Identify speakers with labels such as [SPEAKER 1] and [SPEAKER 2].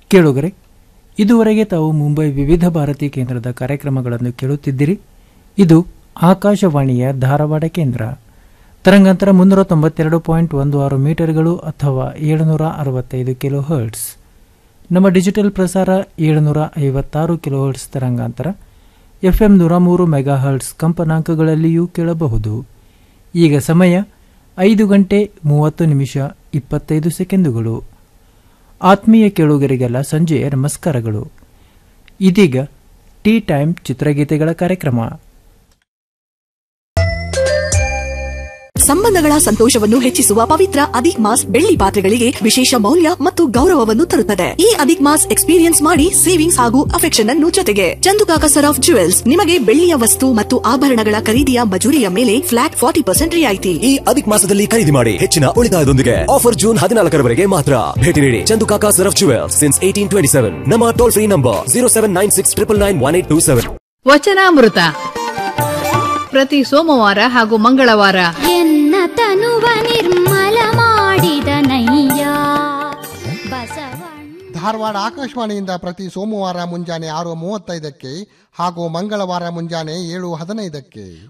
[SPEAKER 1] ಕೇಳುಗರೆ ಇದುವರೆಗೆ ತಾವು ಮುಂಬೈ ವಿವಿಧ ಭಾರತಿ ಕೇಂದ್ರದ ಕಾರ್ಯಕ್ರಮಗಳನ್ನು ಕೇಳುತ್ತಿದ್ದಿರಿ ಇದು ಆಕಾಶವಾಣಿಯ ಧಾರವಾಡ ಕೇಂದ್ರ ತರಂಗಾಂತರ ಮುನ್ನೂರ ತೊಂಬತ್ತೆರಡು ಪಾಯಿಂಟ್ ಒಂದು ಆರು ಮೀಟರ್ಗಳು ಅಥವಾ ಏಳುನೂರ ಅರವತ್ತೈದು ಕಿಲೋ ಹರ್ಟ್ಸ್ ನಮ್ಮ ಡಿಜಿಟಲ್ ಪ್ರಸಾರ ಏಳುನೂರ ಐವತ್ತಾರು ಕಿಲೋ ಹರ್ಟ್ಸ್ ತರಂಗಾಂತರ ಎಫ್ಎಂ ನೂರ ಮೂರು ಮೆಗಾ ಹರ್ಟ್ಸ್ ಕಂಪನಾಂಕಗಳಲ್ಲಿಯೂ ಕೇಳಬಹುದು ಈಗ ಸಮಯ ಐದು ಗಂಟೆ ಮೂವತ್ತು ನಿಮಿಷ ಇಪ್ಪತ್ತೈದು ಸೆಕೆಂಡುಗಳು ಆತ್ಮೀಯ ಕೇಳುಗರಿಗೆಲ್ಲ ಸಂಜೆಯ ನಮಸ್ಕಾರಗಳು ಇದೀಗ ಟೀ ಟೈಮ್ ಚಿತ್ರಗೀತೆಗಳ ಕಾರ್ಯಕ್ರಮ
[SPEAKER 2] ಸಂಬಂಧಗಳ ಸಂತೋಷವನ್ನು ಹೆಚ್ಚಿಸುವ ಪವಿತ್ರ ಅದಿಕ್ ಮಾಸ್ ಬೆಳ್ಳಿ ಪಾತ್ರೆಗಳಿಗೆ ವಿಶೇಷ ಮೌಲ್ಯ ಮತ್ತು ಗೌರವವನ್ನು ತರುತ್ತದೆ ಈ ಅದಿಕ್ ಮಾಸ್ ಎಕ್ಸ್ಪೀರಿಯನ್ಸ್ ಮಾಡಿ ಸೇವಿಂಗ್ಸ್ ಹಾಗೂ ಅಫೆಕ್ಷನ್ ಅನ್ನು ಜೊತೆಗೆ ಚಂದುಕಾಕ ಸರ್ ಆಫ್ ಜುವೆಲ್ಸ್ ನಿಮಗೆ ಬೆಳ್ಳಿಯ ವಸ್ತು ಮತ್ತು ಆಭರಣಗಳ ಖರೀದಿಯ ಮಜೂರಿಯ ಮೇಲೆ ಫ್ಲಾಟ್ ಫಾರ್ಟಿ ಪರ್ಸೆಂಟ್ ರಿಯಾಯಿತಿ
[SPEAKER 3] ಈ ಅಧಿಕ ಮಾಸದಲ್ಲಿ ಖರೀದಿ ಮಾಡಿ ಹೆಚ್ಚಿನ ಉಳಿತಾಯದೊಂದಿಗೆ ಆಫರ್ ಜೂನ್ ಹದಿನಾಲ್ಕರವರೆಗೆ ಮಾತ್ರ ಭೇಟಿ ನೀಡಿ Chandukaka Saraf jewels since eighteen twenty seven ನಮ್ಮ toll free number zero seven nine six triple nine one eight two seven
[SPEAKER 4] ವಚನಾಮೃತ ಪ್ರತಿ ಸೋಮವಾರ ಹಾಗೂ ಮಂಗಳವಾರ
[SPEAKER 5] ಎನ್ನ ತನುವ ನಿರ್ಮಲ ಮಾಡಿದ ನಯ್ಯ ಬಸವಣ್ಣ
[SPEAKER 6] ಧಾರವಾಡ ಆಕಾಶವಾಣಿಯಿಂದ ಪ್ರತಿ ಸೋಮವಾರ ಮುಂಜಾನೆ ಆರು ಮೂವತ್ತೈದಕ್ಕೆ ಹಾಗೂ ಮಂಗಳವಾರ ಮುಂಜಾನೆ ಏಳು ಹದಿನೈದಕ್ಕೆ